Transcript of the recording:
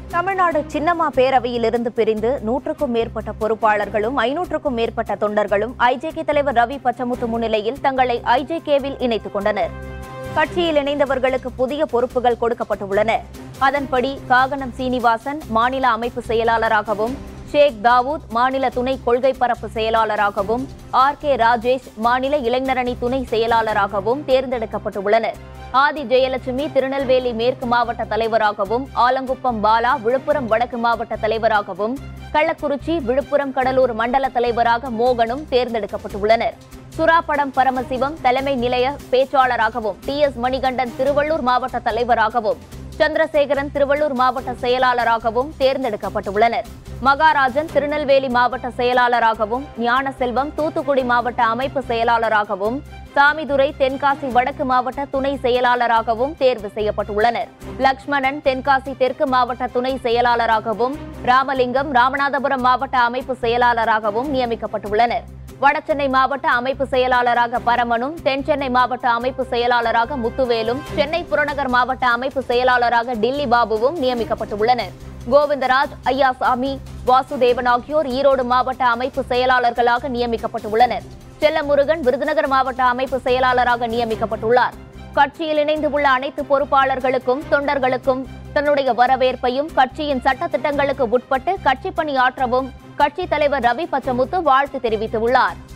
தமிழ்நாடு சின்னம்மா பேரவையிலிருந்து பிரிந்து நூற்றுக்கும் மேற்பட்ட பொறுப்பாளர்களும் ஐநூற்றுக்கும் மேற்பட்ட தொண்டர்களும் ஐஜேகே தலைவர் ரவி பச்சமுத்து முன்னிலையில் தங்களை ஐஜேகேவில் இணைத்துக் கொண்டனர் கட்சியில் இணைந்தவர்களுக்கு புதிய பொறுப்புகள் கொடுக்கப்பட்டுள்ளன அதன்படி காகனம் சீனிவாசன் மாநில அமைப்பு செயலாளராகவும் ஷேக் தாவூத் மாநில துணை கொள்கை பரப்பு செயலாளராகவும் ஆர் கே ராஜேஷ் மாநில இளைஞரணி துணை செயலாளராகவும் தேர்ந்தெடுக்கப்பட்டுள்ளனர் ஆதி ஜெயலட்சுமி திருநெல்வேலி மேற்கு மாவட்ட தலைவராகவும் ஆலங்குப்பம் பாலா விழுப்புரம் வடக்கு மாவட்ட தலைவராகவும் கள்ளக்குறிச்சி விழுப்புரம் கடலூர் மண்டல தலைவராக மோகனும் தேர்ந்தெடுக்கப்பட்டுள்ளனர் சுறாப்படம் பரமசிவம் தலைமை நிலைய பேச்சாளராகவும் டி எஸ் மணிகண்டன் திருவள்ளூர் மாவட்ட தலைவராகவும் சந்திரசேகரன் திருவள்ளூர் மாவட்ட செயலாளராகவும் தேர்ந்தெடுக்கப்பட்டுள்ளனர் மகாராஜன் திருநெல்வேலி மாவட்ட செயலாளராகவும் ஞானசெல்வம் தூத்துக்குடி மாவட்ட அமைப்பு செயலாளராகவும் சாமிதுரை தென்காசி வடக்கு மாவட்ட துணை செயலாளராகவும் தேர்வு செய்யப்பட்டுள்ளனர் லக்ஷ்மணன் தென்காசி தெற்கு மாவட்ட துணை செயலாளராகவும் ராமலிங்கம் ராமநாதபுரம் மாவட்ட அமைப்பு செயலாளராகவும் நியமிக்கப்பட்டுள்ளனர் வடசென்னை மாவட்ட அமைப்பு செயலாளராக பரமனும் தென்சென்னை மாவட்ட அமைப்பு செயலாளராக முத்துவேலும் சென்னை புறநகர் மாவட்ட அமைப்பு செயலாளராக டில்லி பாபுவும் நியமிக்கப்பட்டுள்ளனர் கோவிந்தராஜ் ஐயாசாமி வாசுதேவன் ஆகியோர் ஈரோடு மாவட்ட அமைப்பு செயலாளர்களாக நியமிக்கப்பட்டுள்ளனர் செல்லமுருகன் விருதுநகர் மாவட்ட அமைப்பு செயலாளராக நியமிக்கப்பட்டுள்ளார் கட்சியில் இணைந்து உள்ள அனைத்து பொறுப்பாளர்களுக்கும் தொண்டர்களுக்கும் தன்னுடைய வரவேற்பையும் கட்சியின் சட்டத்திட்டங்களுக்கு உட்பட்டு கட்சி பணி ஆற்றவும் கட்சித் தலைவர் ரவி பச்சமுத்து வாழ்த்து தெரிவித்துள்ளார்